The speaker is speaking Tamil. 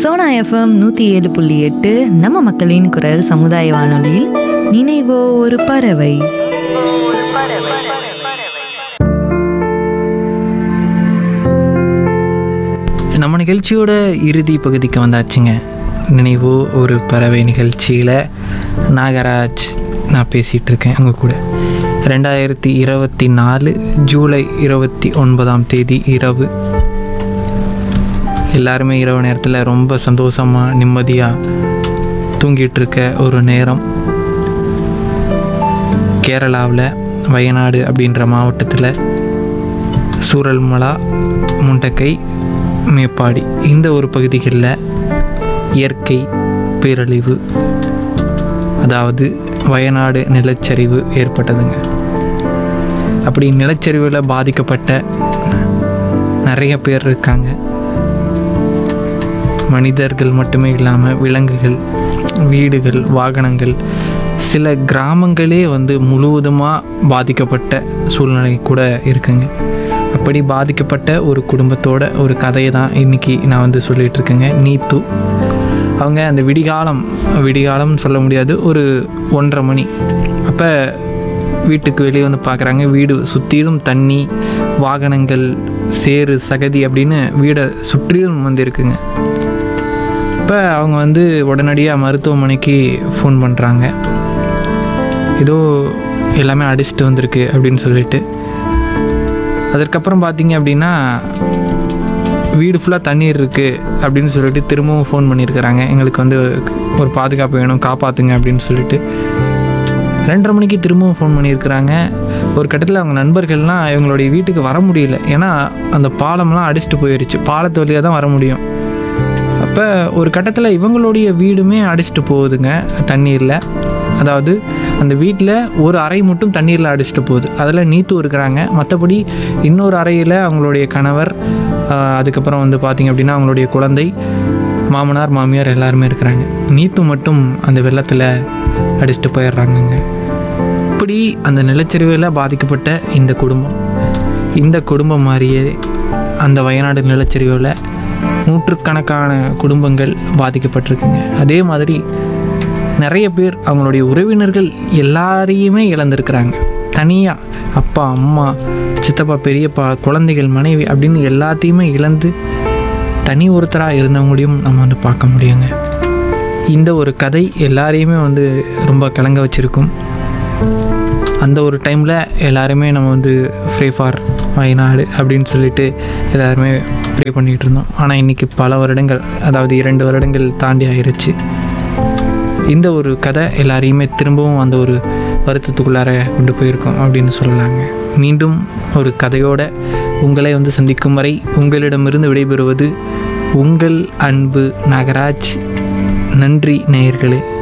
சோனா எஃப்எம் நூற்றி ஏழு புள்ளி எட்டு நம்ம மக்களின் குரல் சமுதாய வானொலியில் நினைவோ ஒரு பறவை நம்ம நிகழ்ச்சியோட இறுதி பகுதிக்கு வந்தாச்சுங்க நினைவோ ஒரு பறவை நிகழ்ச்சியில் நாகராஜ் நான் பேசிகிட்டு இருக்கேன் உங்கள் கூட ரெண்டாயிரத்தி இருபத்தி நாலு ஜூலை இருபத்தி ஒன்பதாம் தேதி இரவு எல்லாருமே இரவு நேரத்தில் ரொம்ப சந்தோஷமாக நிம்மதியாக தூங்கிட்டு இருக்க ஒரு நேரம் கேரளாவில் வயநாடு அப்படின்ற மாவட்டத்தில் சூரல்மலா முண்டக்கை மேப்பாடி இந்த ஒரு பகுதிகளில் இயற்கை பேரழிவு அதாவது வயநாடு நிலச்சரிவு ஏற்பட்டதுங்க அப்படி நிலச்சரிவில் பாதிக்கப்பட்ட நிறைய பேர் இருக்காங்க மனிதர்கள் மட்டுமே இல்லாமல் விலங்குகள் வீடுகள் வாகனங்கள் சில கிராமங்களே வந்து முழுவதுமாக பாதிக்கப்பட்ட சூழ்நிலை கூட இருக்குங்க அப்படி பாதிக்கப்பட்ட ஒரு குடும்பத்தோட ஒரு கதையை தான் இன்றைக்கி நான் வந்து சொல்லிகிட்டு இருக்கேங்க நீத்து அவங்க அந்த விடிகாலம் விடிகாலம் சொல்ல முடியாது ஒரு ஒன்றரை மணி அப்போ வீட்டுக்கு வெளியே வந்து பார்க்குறாங்க வீடு சுற்றிலும் தண்ணி வாகனங்கள் சேறு சகதி அப்படின்னு வீடை சுற்றிலும் வந்து இருக்குங்க இப்போ அவங்க வந்து உடனடியாக மருத்துவமனைக்கு ஃபோன் பண்ணுறாங்க ஏதோ எல்லாமே அடிச்சுட்டு வந்திருக்கு அப்படின்னு சொல்லிட்டு அதற்கப்புறம் பார்த்தீங்க அப்படின்னா வீடு ஃபுல்லாக தண்ணீர் இருக்குது அப்படின்னு சொல்லிட்டு திரும்பவும் ஃபோன் பண்ணியிருக்கிறாங்க எங்களுக்கு வந்து ஒரு பாதுகாப்பு வேணும் காப்பாற்றுங்க அப்படின்னு சொல்லிட்டு ரெண்டரை மணிக்கு திரும்பவும் ஃபோன் பண்ணியிருக்கிறாங்க ஒரு கட்டத்தில் அவங்க நண்பர்கள்லாம் இவங்களுடைய வீட்டுக்கு வர முடியல ஏன்னா அந்த பாலம்லாம் அடிச்சுட்டு போயிடுச்சு பாலத்து வழியாக தான் வர முடியும் அப்போ ஒரு கட்டத்தில் இவங்களுடைய வீடுமே அடிச்சுட்டு போகுதுங்க தண்ணீரில் அதாவது அந்த வீட்டில் ஒரு அறை மட்டும் தண்ணீரில் அடிச்சுட்டு போகுது அதில் நீத்து இருக்கிறாங்க மற்றபடி இன்னொரு அறையில் அவங்களுடைய கணவர் ஆஹ், அதுக்கப்புறம் வந்து பார்த்திங்க அப்படின்னா அவங்களுடைய குழந்தை மாமனார் மாமியார் எல்லாருமே இருக்கிறாங்க நீத்து மட்டும் அந்த வெள்ளத்தில் அடிச்சுட்டு போயிடுறாங்கங்க இப்படி அந்த நிலச்சரிவில் பாதிக்கப்பட்ட இந்த குடும்பம் இந்த குடும்பம் மாதிரியே அந்த வயநாடு நிலச்சரிவில் நூற்றுக்கணக்கான குடும்பங்கள் பாதிக்கப்பட்டிருக்குங்க அதே மாதிரி நிறைய பேர் அவங்களுடைய உறவினர்கள் எல்லாரையுமே இழந்திருக்கிறாங்க தனியாக அப்பா அம்மா சித்தப்பா பெரியப்பா குழந்தைகள் மனைவி அப்படின்னு எல்லாத்தையுமே இழந்து தனி ஒருத்தராக இருந்தவங்களையும் நம்ம வந்து பார்க்க முடியுங்க இந்த ஒரு கதை எல்லாரையுமே வந்து ரொம்ப கலங்க வச்சுருக்கும் அந்த ஒரு டைமில் எல்லாருமே நம்ம வந்து ஃப்ரே ஃபார் வயநாடு அப்படின்னு சொல்லிட்டு எல்லாருமே ப்ரே பண்ணிகிட்டு இருந்தோம் ஆனால் இன்றைக்கி பல வருடங்கள் அதாவது இரண்டு வருடங்கள் தாண்டி ஆயிருச்சு இந்த ஒரு கதை எல்லாரையுமே திரும்பவும் அந்த ஒரு வருத்தத்துக்குள்ளார கொண்டு போயிருக்கோம் அப்படின்னு சொல்லலாங்க மீண்டும் ஒரு கதையோட உங்களை வந்து சந்திக்கும் வரை உங்களிடமிருந்து விடைபெறுவது உங்கள் அன்பு நாகராஜ் நன்றி நேயர்களே